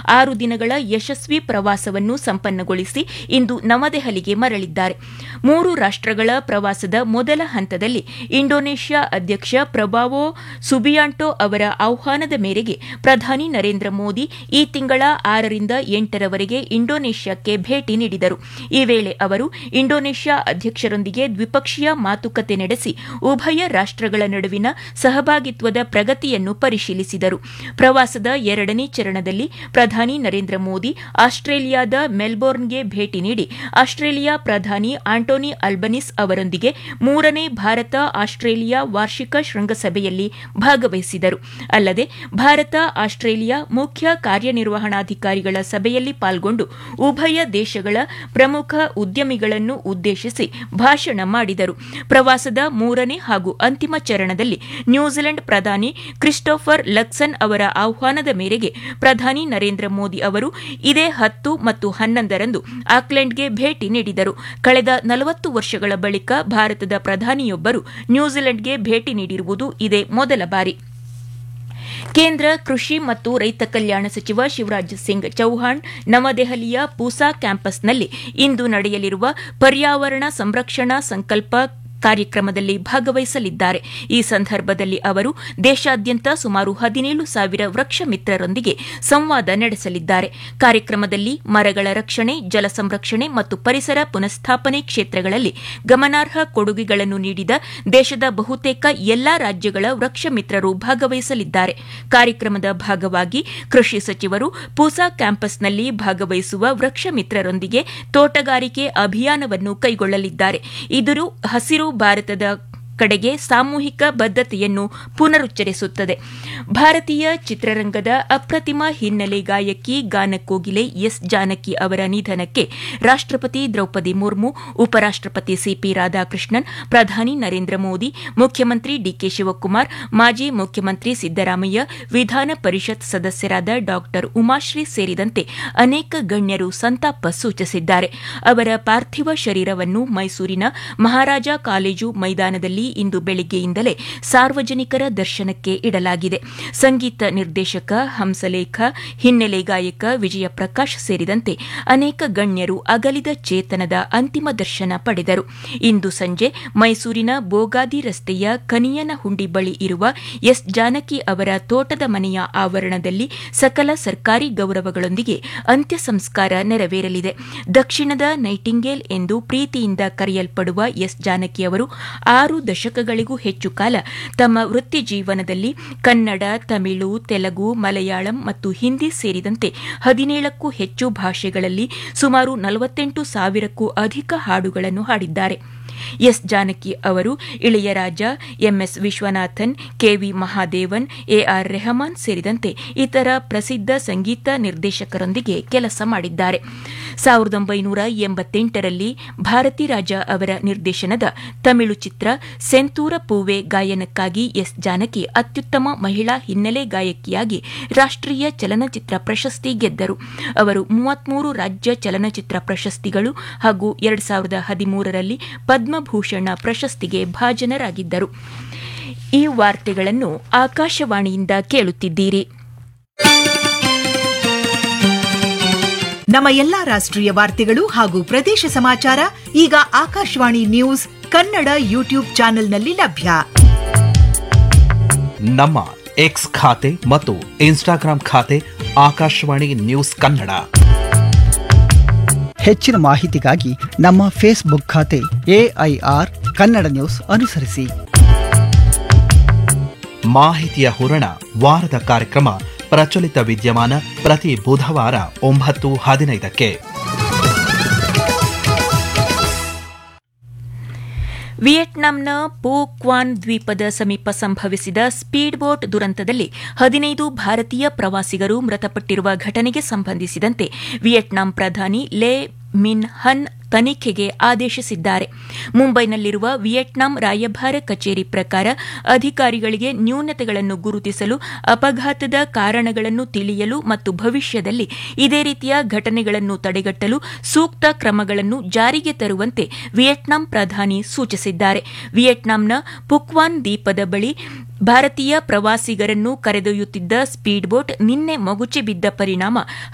ಆರು ದಿನಗಳ ಯಶಸ್ವಿ ಪ್ರವಾಸವನ್ನು ಸಂಪನ್ನಗೊಳಿಸಿ ಇಂದು ನವದೆಹಲಿಗೆ ಮರಳಿದ್ದಾರೆ ಮೂರು ರಾಷ್ಟಗಳ ಪ್ರವಾಸದ ಮೊದಲ ಹಂತದಲ್ಲಿ ಇಂಡೋನೇಷ್ಯಾ ಅಧ್ಯಕ್ಷ ಪ್ರಭಾವೋ ಸುಬಿಯಾಂಟೋ ಅವರ ಆಹ್ವಾನದ ಮೇರೆಗೆ ಪ್ರಧಾನಿ ನರೇಂದ್ರ ಮೋದಿ ಈ ತಿಂಗಳ ಆರರಿಂದ ಎಂಟರವರೆಗೆ ಇಂಡೋನೇಷ್ಯಾಕ್ಕೆ ಭೇಟಿ ನೀಡಿದರು ಈ ವೇಳೆ ಅವರು ಇಂಡೋನೇಷ್ಯಾ ಅಧ್ಯಕ್ಷರೊಂದಿಗೆ ದ್ವಿಪಕ್ಷೀಯ ಮಾತುಕತೆ ನಡೆಸಿ ಉಭಯ ರಾಷ್ಟಗಳ ನಡುವಿನ ಸಹಭಾಗಿತ್ವದ ಪ್ರಗತಿಯನ್ನು ಪರಿಶೀಲಿಸಿದರು ಪ್ರವಾಸದ ಎರಡನೇ ಚರಣದಲ್ಲಿ ಪ್ರಧಾನಿ ನರೇಂದ್ರ ಮೋದಿ ಆಸ್ಟ್ರೇಲಿಯಾದ ಮೆಲ್ಬೋರ್ನ್ಗೆ ಭೇಟಿ ನೀಡಿ ಆಸ್ಟ್ರೇಲಿಯಾ ಪ್ರಧಾನಿ ಆಂಟೋನಿ ಅಲ್ಬನಿಸ್ ಅವರೊಂದಿಗೆ ಮೂರನೇ ಭಾರತ ಆಸ್ಟ್ರೇಲಿಯಾ ವಾರ್ಷಿಕ ಶೃಂಗಸಭೆಯಲ್ಲಿ ಭಾಗವಹಿಸಿದರು ಅಲ್ಲದೆ ಭಾರತ ಆಸ್ಟ್ರೇಲಿಯಾ ಮುಖ್ಯ ಕಾರ್ಯನಿರ್ವಹಣಾಧಿಕಾರಿಗಳ ಸಭೆಯಲ್ಲಿ ಪಾಲ್ಗೊಂಡು ಉಭಯ ದೇಶಗಳ ಪ್ರಮುಖ ಉದ್ಯಮಿಗಳನ್ನು ಉದ್ದೇಶಿಸಿ ಭಾಷಣ ಮಾಡಿದರು ಪ್ರವಾಸದ ಮೂರನೇ ಹಾಗೂ ಅಂತಿಮ ಚರಣದಲ್ಲಿ ನ್ಯೂಜಿಲೆಂಡ್ ಪ್ರಧಾನಿ ಕ್ರಿಸ್ಟೋಫರ್ ಲಕ್ಸನ್ ಅವರ ಆಹ್ವಾನದ ಮೇರೆಗೆ ಪ್ರಧಾನಿ ನರೇಂದ್ರ ಮೋದಿ ಅವರು ಇದೇ ಹತ್ತು ಮತ್ತು ಹನ್ನೊಂದರಂದು ಆಕ್ಲೆಂಡ್ಗೆ ಭೇಟಿ ನೀಡಿದರು ಕಳೆದ ನಲವತ್ತು ವರ್ಷಗಳ ಬಳಿಕ ಭಾರತದ ಪ್ರಧಾನಿಯೊಬ್ಬರು ನ್ಯೂಜಿಲೆಂಡ್ಗೆ ಭೇಟಿ ನೀಡಿರುವುದು ಇದೇ ಮೊದಲ ಬಾರಿ ಕೇಂದ್ರ ಕೃಷಿ ಮತ್ತು ರೈತ ಕಲ್ಯಾಣ ಸಚಿವ ಶಿವರಾಜ್ ಸಿಂಗ್ ಚೌಹಾಣ್ ನವದೆಹಲಿಯ ಪೂಸಾ ಕ್ಯಾಂಪಸ್ನಲ್ಲಿ ಇಂದು ನಡೆಯಲಿರುವ ಪರ್ಯಾವರಣ ಸಂರಕ್ಷಣಾ ಸಂಕಲ್ಪ ಕಾರ್ಯಕ್ರಮದಲ್ಲಿ ಭಾಗವಹಿಸಲಿದ್ದಾರೆ ಈ ಸಂದರ್ಭದಲ್ಲಿ ಅವರು ದೇಶಾದ್ಯಂತ ಸುಮಾರು ಹದಿನೇಳು ಸಾವಿರ ವೃಕ್ಷ ಮಿತ್ರರೊಂದಿಗೆ ಸಂವಾದ ನಡೆಸಲಿದ್ದಾರೆ ಕಾರ್ಯಕ್ರಮದಲ್ಲಿ ಮರಗಳ ರಕ್ಷಣೆ ಜಲ ಸಂರಕ್ಷಣೆ ಮತ್ತು ಪರಿಸರ ಪುನಃಸ್ಥಾಪನೆ ಕ್ಷೇತ್ರಗಳಲ್ಲಿ ಗಮನಾರ್ಹ ಕೊಡುಗೆಗಳನ್ನು ನೀಡಿದ ದೇಶದ ಬಹುತೇಕ ಎಲ್ಲಾ ರಾಜ್ಯಗಳ ವೃಕ್ಷ ಮಿತ್ರರು ಭಾಗವಹಿಸಲಿದ್ದಾರೆ ಕಾರ್ಯಕ್ರಮದ ಭಾಗವಾಗಿ ಕೃಷಿ ಸಚಿವರು ಪೂಸಾ ಕ್ಯಾಂಪಸ್ನಲ್ಲಿ ಭಾಗವಹಿಸುವ ವೃಕ್ಷ ಮಿತ್ರರೊಂದಿಗೆ ತೋಟಗಾರಿಕೆ ಅಭಿಯಾನವನ್ನು ಕೈಗೊಳ್ಳಲಿದ್ದಾರೆ ಇದು ಹಸಿರು ಭಾರತದ ಕಡೆಗೆ ಸಾಮೂಹಿಕ ಬದ್ಧತೆಯನ್ನು ಪುನರುಚ್ಚರಿಸುತ್ತದೆ ಭಾರತೀಯ ಚಿತ್ರರಂಗದ ಅಪ್ರತಿಮ ಹಿನ್ನೆಲೆ ಗಾಯಕಿ ಗಾನಕೋಗಿಲೆ ಎಸ್ ಜಾನಕಿ ಅವರ ನಿಧನಕ್ಕೆ ರಾಷ್ಟಪತಿ ದ್ರೌಪದಿ ಮುರ್ಮು ಉಪರಾಷ್ಟಪತಿ ಸಿಪಿ ರಾಧಾಕೃಷ್ಣನ್ ಪ್ರಧಾನಿ ನರೇಂದ್ರ ಮೋದಿ ಮುಖ್ಯಮಂತ್ರಿ ಡಿಕೆ ಶಿವಕುಮಾರ್ ಮಾಜಿ ಮುಖ್ಯಮಂತ್ರಿ ಸಿದ್ದರಾಮಯ್ಯ ವಿಧಾನ ಪರಿಷತ್ ಸದಸ್ಯರಾದ ಡಾ ಉಮಾಶ್ರೀ ಸೇರಿದಂತೆ ಅನೇಕ ಗಣ್ಯರು ಸಂತಾಪ ಸೂಚಿಸಿದ್ದಾರೆ ಅವರ ಪಾರ್ಥಿವ ಶರೀರವನ್ನು ಮೈಸೂರಿನ ಮಹಾರಾಜ ಕಾಲೇಜು ಮೈದಾನದಲ್ಲಿ ಇಂದು ಬೆಳಿಗ್ಗೆಯಿಂದಲೇ ಸಾರ್ವಜನಿಕರ ದರ್ಶನಕ್ಕೆ ಇಡಲಾಗಿದೆ ಸಂಗೀತ ನಿರ್ದೇಶಕ ಹಂಸಲೇಖ ಹಿನ್ನೆಲೆ ಗಾಯಕ ವಿಜಯ ಪ್ರಕಾಶ್ ಸೇರಿದಂತೆ ಅನೇಕ ಗಣ್ಯರು ಅಗಲಿದ ಚೇತನದ ಅಂತಿಮ ದರ್ಶನ ಪಡೆದರು ಇಂದು ಸಂಜೆ ಮೈಸೂರಿನ ಬೋಗಾದಿ ರಸ್ತೆಯ ಕನಿಯನಹುಂಡಿ ಬಳಿ ಇರುವ ಎಸ್ ಜಾನಕಿ ಅವರ ತೋಟದ ಮನೆಯ ಆವರಣದಲ್ಲಿ ಸಕಲ ಸರ್ಕಾರಿ ಗೌರವಗಳೊಂದಿಗೆ ಅಂತ್ಯ ಸಂಸ್ಕಾರ ನೆರವೇರಲಿದೆ ದಕ್ಷಿಣದ ನೈಟಿಂಗೇಲ್ ಎಂದು ಪ್ರೀತಿಯಿಂದ ಕರೆಯಲ್ಪಡುವ ಎಸ್ ಜಾನಕಿ ಅವರು ಆರು ದಶಕಗಳಿಗೂ ಹೆಚ್ಚು ಕಾಲ ತಮ್ಮ ವೃತ್ತಿ ಜೀವನದಲ್ಲಿ ಕನ್ನಡ ತಮಿಳು ತೆಲುಗು ಮಲಯಾಳಂ ಮತ್ತು ಹಿಂದಿ ಸೇರಿದಂತೆ ಹದಿನೇಳಕ್ಕೂ ಹೆಚ್ಚು ಭಾಷೆಗಳಲ್ಲಿ ಸುಮಾರು ನಲವತ್ತೆಂಟು ಸಾವಿರಕ್ಕೂ ಅಧಿಕ ಹಾಡುಗಳನ್ನು ಹಾಡಿದ್ದಾರೆ ಎಸ್ ಜಾನಕಿ ಅವರು Ilaiyaraaja M S Viswanathan K V Mahadevan A R Rahman ಸೇರಿದಂತೆ ಇತರ ಪ್ರಸಿದ್ಧ ಸಂಗೀತ ನಿರ್ದೇಶಕರೊಂದಿಗೆ ಕೆಲಸ ಮಾಡಿದ್ದಾರೆ ಸಾವಿರದ ಒಂಬೈನೂರ ಎಂಬತ್ತೆಂಟರಲ್ಲಿ ಭಾರತಿ ರಾಜ ಅವರ ನಿರ್ದೇಶನದ ತಮಿಳು ಚಿತ್ರ ಸೆಂತೂರ ಪೂವೆ ಗಾಯನಕ್ಕಾಗಿ ಎಸ್ ಜಾನಕಿ ಅತ್ಯುತ್ತಮ ಮಹಿಳಾ ಹಿನ್ನೆಲೆ ಗಾಯಕಿಯಾಗಿ ರಾಷ್ಟೀಯ ಚಲನಚಿತ್ರ ಪ್ರಶಸ್ತಿ ಗೆದ್ದರು ಅವರು ಮೂವತ್ಮೂರು ರಾಜ್ಯ ಚಲನಚಿತ್ರ ಪ್ರಶಸ್ತಿಗಳು ಹಾಗೂ ಎರಡು ಸಾವಿರದ ಹದಿಮೂರರಲ್ಲಿ ಪದ್ಮಭೂಷಣ ಪ್ರಶಸ್ತಿಗೆ ಭಾಜನರಾಗಿದ್ದರು ಈ ವಾರ್ತೆಗಳನ್ನು ಆಕಾಶವಾಣಿಯಿಂದ ಕೇಳುತ್ತಿದ್ದೀರಿ ನಮ್ಮ ಎಲ್ಲಾ ರಾಷ್ಟ್ರೀಯ ವಾರ್ತೆಗಳು ಹಾಗೂ ಪ್ರದೇಶ ಸಮಾಚಾರ ಈಗ ಆಕಾಶವಾಣಿ ನ್ಯೂಸ್ ಕನ್ನಡ ಯೂಟ್ಯೂಬ್ ಚಾನೆಲ್ನಲ್ಲಿ ಲಭ್ಯ ನಮ್ಮ ಎಕ್ಸ್ ಖಾತೆ ಮತ್ತು ಇನ್ಸ್ಟಾಗ್ರಾಂ ಖಾತೆ ಆಕಾಶವಾಣಿ ನ್ಯೂಸ್ ಕನ್ನಡ ಹೆಚ್ಚಿನ ಮಾಹಿತಿಗಾಗಿ ನಮ್ಮ ಫೇಸ್ಬುಕ್ ಖಾತೆ ಎಐಆರ್ ಕನ್ನಡ ನ್ಯೂಸ್ ಅನುಸರಿಸಿ ಮಾಹಿತಿಯ ಹೂರಣ ವಾರದ ಕಾರ್ಯಕ್ರಮ ಪ್ರಚಲಿತ ವಿದ್ಯಮಾನ ಪ್ರತಿ ಬುಧವಾರ ಒಂಬತ್ತು ಹದಿನೈದಕ್ಕೆ ವಿಯೆಟ್ನಾಂನ ಪೋ ಕ್ವಾನ್ ದ್ವೀಪದ ಸಮೀಪ ಸಂಭವಿಸಿದ ಸ್ಪೀಡ್ ಬೋಟ್ ದುರಂತದಲ್ಲಿ ಹದಿನೈದು ಭಾರತೀಯ ಪ್ರವಾಸಿಗರು ಮೃತಪಟ್ಟಿರುವ ಘಟನೆಗೆ ಸಂಬಂಧಿಸಿದಂತೆ ವಿಯೆಟ್ನಾಂ ಪ್ರಧಾನಿ ಲೇ ಮಿನ್ ಹನ್ ತನಿಖೆಗೆ ಆದೇಶಿಸಿದ್ದಾರೆ ಮುಂಬೈನಲ್ಲಿರುವ ವಿಯೆಟ್ನಾಂ ರಾಯಭಾರ ಕಚೇರಿ ಪ್ರಕಾರ ಅಧಿಕಾರಿಗಳಿಗೆ ನ್ಯೂನತೆಗಳನ್ನು ಗುರುತಿಸಲು ಅಪಘಾತದ ಕಾರಣಗಳನ್ನು ತಿಳಿಯಲು ಮತ್ತು ಭವಿಷ್ಯದಲ್ಲಿ ಇದೇ ರೀತಿಯ ಘಟನೆಗಳನ್ನು ತಡೆಗಟ್ಟಲು ಸೂಕ್ತ ಕ್ರಮಗಳನ್ನು ಜಾರಿಗೆ ತರುವಂತೆ ವಿಯೆಟ್ನಾಂ ಪ್ರಧಾನಿ ಸೂಚಿಸಿದ್ದಾರೆ ವಿಯೆಟ್ನಾಂನ ಪುಕ್ವಾನ್ ದ್ವೀಪದ ಬಳಿ ಭಾರತೀಯ ಪ್ರವಾಸಿಗರನ್ನು ಕರೆದೊಯ್ಯುತ್ತಿದ್ದ ಸ್ಪೀಡ್ ಬೋಟ್ ನಿನ್ನೆ ಮಗುಚಿ ಬಿದ್ದ ಪರಿಣಾಮ